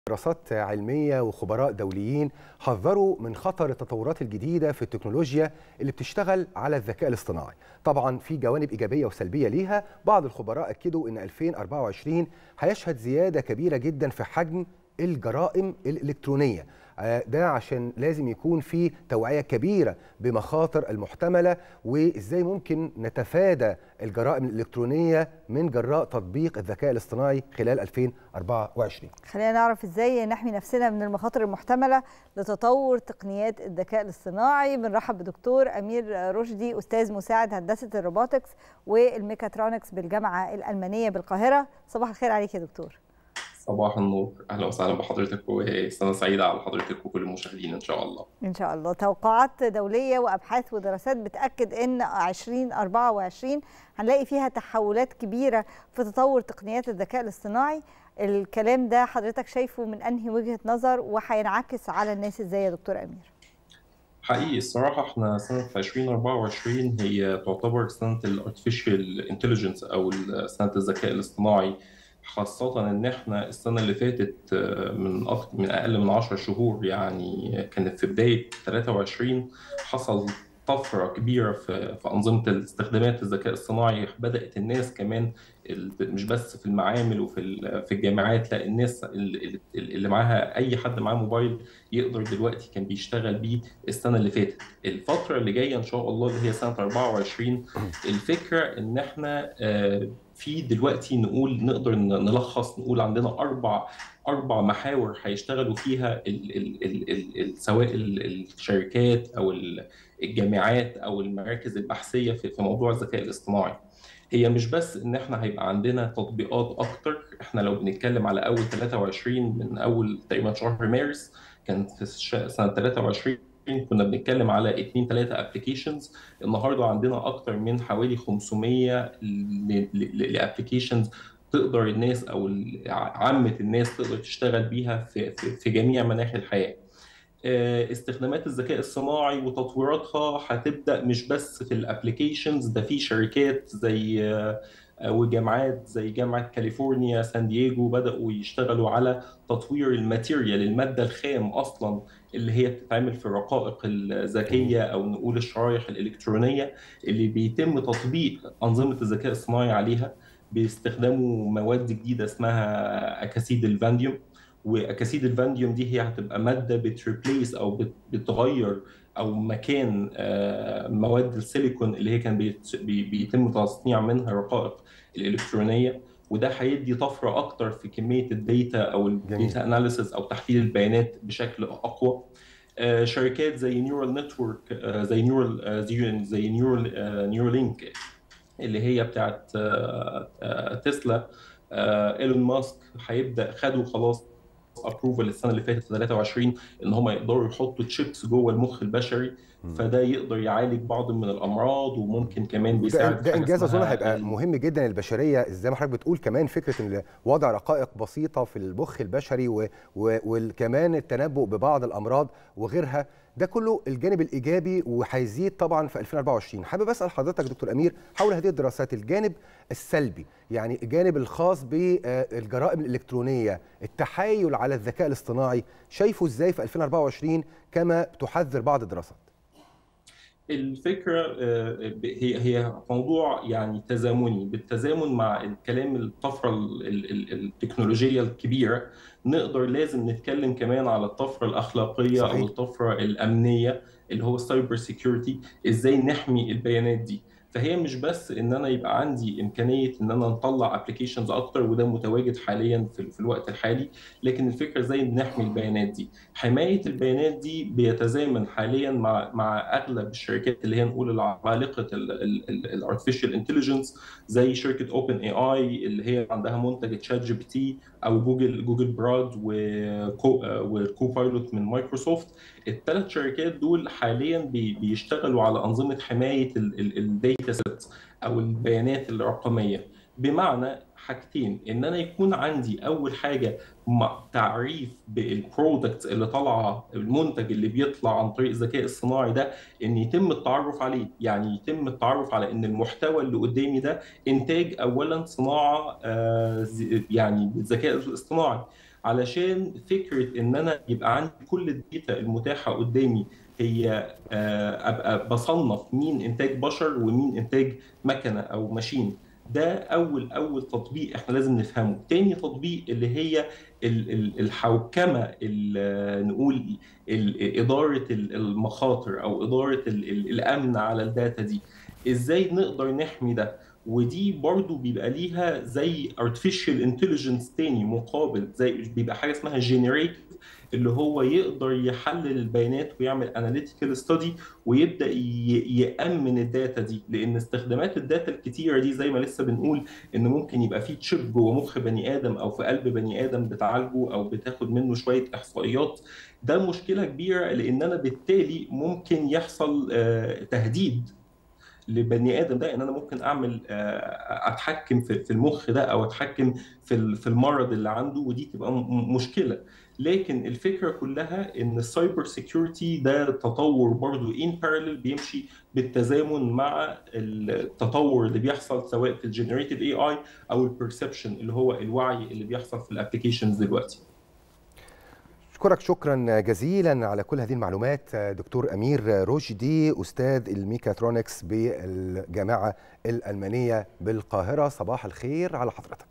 دراسات علمية وخبراء دوليين حذروا من خطر التطورات الجديدة في التكنولوجيا اللي بتشتغل على الذكاء الاصطناعي طبعا في جوانب إيجابية وسلبية ليها بعض الخبراء أكدوا أن 2024 هيشهد زيادة كبيرة جدا في حجم الجرائم الإلكترونية ده عشان لازم يكون في توعية كبيرة بمخاطر المحتملة وإزاي ممكن نتفادى الجرائم الإلكترونية من جراء تطبيق الذكاء الاصطناعي خلال 2024 خلينا نعرف ازاي نحمي نفسنا من المخاطر المحتمله لتطور تقنيات الذكاء الاصطناعي بنرحب بدكتور امير رشدي استاذ مساعد هندسه الروبوتكس والميكاترونكس بالجامعه الالمانيه بالقاهره صباح الخير عليك يا دكتور صباح النور اهلا وسهلا بحضرتك وسنه سعيده على حضرتك وكل المشاهدين ان شاء الله ان شاء الله توقعات دوليه وابحاث ودراسات بتاكد ان 2024 هنلاقي فيها تحولات كبيره في تطور تقنيات الذكاء الاصطناعي الكلام ده حضرتك شايفه من انهي وجهه نظر وهينعكس على الناس ازاي يا دكتور امير حقيقي الصراحة احنا سنة 2024 هي تعتبر سنة الارتفيشال انتليجنس أو سنة الذكاء الاصطناعي خاصة إن إحنا السنة اللي فاتت من أكتر من أقل من 10 شهور يعني كانت في بداية 23 حصل طفرة كبيرة في في أنظمة استخدامات الذكاء الصناعي بدأت الناس كمان مش بس في المعامل وفي في الجامعات لا الناس اللي معاها أي حد معاه موبايل يقدر دلوقتي كان بيشتغل بيه السنة اللي فاتت الفترة اللي جاية إن شاء الله اللي هي سنة 24 الفكرة إن إحنا في دلوقتي نقول نقدر نلخص نقول عندنا اربع اربع محاور هيشتغلوا فيها ال ال ال ال سواء الشركات او الجامعات او المراكز البحثيه في, في موضوع الذكاء الاصطناعي. هي مش بس ان احنا هيبقى عندنا تطبيقات اكتر احنا لو بنتكلم على اول 23 من اول تقريبا شهر مارس كان في سنه 23 كنا بنتكلم على 2 3 ابلكيشنز النهارده عندنا اكتر من حوالي 500 لابلكيشنز تقدر الناس او عامه الناس تقدر تشتغل بيها في في, في جميع مناحي الحياه استخدامات الذكاء الصناعي وتطويراتها هتبدا مش بس في الابلكيشنز ده في شركات زي وجامعات زي جامعه كاليفورنيا سان دييغو بداوا يشتغلوا على تطوير الماتيريال الماده الخام اصلا اللي هي بتتعمل في الرقائق الذكيه او نقول الشرايح الالكترونيه اللي بيتم تطبيق انظمه الذكاء الصناعي عليها باستخدامه مواد جديده اسمها اكاسيد الفانديوم واكاسيد الفانديوم دي هي هتبقى ماده بتريبليس او بتغير او مكان مواد السيليكون اللي هي كان بيتم تصنيع منها الرقائق الالكترونيه وده هيدي طفره اكتر في كميه الداتا او الداتا اناليسيس او تحليل البيانات بشكل اقوى شركات زي نيورال نتورك زي نيورال زي نيورال نيورالينك اللي هي بتاعت تسلا ايلون ماسك هيبدا خدوا خلاص ابروفل السنه اللي فاتت في 23 ان هم يقدروا يحطوا تشيبس جوه المخ البشري فده يقدر يعالج بعض من الامراض وممكن كمان بيساعد ده انجاز اظن هيبقى مهم جدا للبشريه زي ما حضرتك بتقول كمان فكره ان وضع رقائق بسيطه في المخ البشري و... و... وكمان التنبؤ ببعض الامراض وغيرها ده كله الجانب الايجابي وهيزيد طبعا في 2024 حابب اسال حضرتك دكتور امير حول هذه الدراسات الجانب السلبي يعني الجانب الخاص بالجرائم الالكترونيه التحايل على الذكاء الاصطناعي شايفه ازاي في 2024 كما تحذر بعض الدراسات الفكره هي هي موضوع يعني تزامني بالتزامن مع الكلام الطفره التكنولوجيه الكبيره نقدر لازم نتكلم كمان على الطفره الاخلاقيه صحيح. او الطفره الامنيه اللي هو السايبر سيكيورتي ازاي نحمي البيانات دي فهي مش بس ان انا يبقى عندي امكانيه ان انا نطلع ابلكيشنز اكتر وده متواجد حاليا في, في الوقت الحالي لكن الفكره ازاي نحمي البيانات دي حمايه البيانات دي بيتزامن حاليا مع مع اغلب الشركات اللي هي نقول العمالقه الارتفيشال انتليجنس زي شركه اوبن اي اي اللي هي عندها منتج تشات جي بي تي او جوجل جوجل براد وكو وكو بايلوت من مايكروسوفت الثلاث شركات دول حاليا بيشتغلوا على انظمه حمايه الداتا سيت او البيانات الرقميه بمعنى حاجتين ان انا يكون عندي اول حاجه تعريف بالبرودكت اللي طالعه المنتج اللي بيطلع عن طريق الذكاء الصناعي ده ان يتم التعرف عليه يعني يتم التعرف على ان المحتوى اللي قدامي ده انتاج اولا صناعه يعني بالذكاء الاصطناعي علشان فكره ان انا يبقى عندي كل الداتا المتاحه قدامي هي ابقى بصنف مين انتاج بشر ومين انتاج مكنه او ماشين ده اول اول تطبيق احنا لازم نفهمه تاني تطبيق اللي هي الحوكمه نقول اداره المخاطر او اداره الامن على الداتا دي ازاي نقدر نحمي ده ودي برضو بيبقى ليها زي artificial intelligence تاني مقابل زي بيبقى حاجه اسمها generative اللي هو يقدر يحلل البيانات ويعمل اناليتيكال ستادي ويبدا يامن الداتا دي لان استخدامات الداتا الكتيره دي زي ما لسه بنقول ان ممكن يبقى في تشيب جوه مخ بني ادم او في قلب بني ادم بتعالجه او بتاخد منه شويه احصائيات ده مشكله كبيره لان انا بالتالي ممكن يحصل تهديد لبني ادم ده ان انا ممكن اعمل اتحكم في المخ ده او اتحكم في في المرض اللي عنده ودي تبقى مشكله لكن الفكره كلها ان السايبر سيكيورتي ده تطور برضو ان بارلل بيمشي بالتزامن مع التطور اللي بيحصل سواء في الجنريتيف اي اي او البرسبشن اللي هو الوعي اللي بيحصل في الابلكيشنز دلوقتي أشكرك شكرا جزيلا على كل هذه المعلومات دكتور أمير رشدي أستاذ الميكاترونكس بالجامعة الألمانية بالقاهرة صباح الخير على حضرتك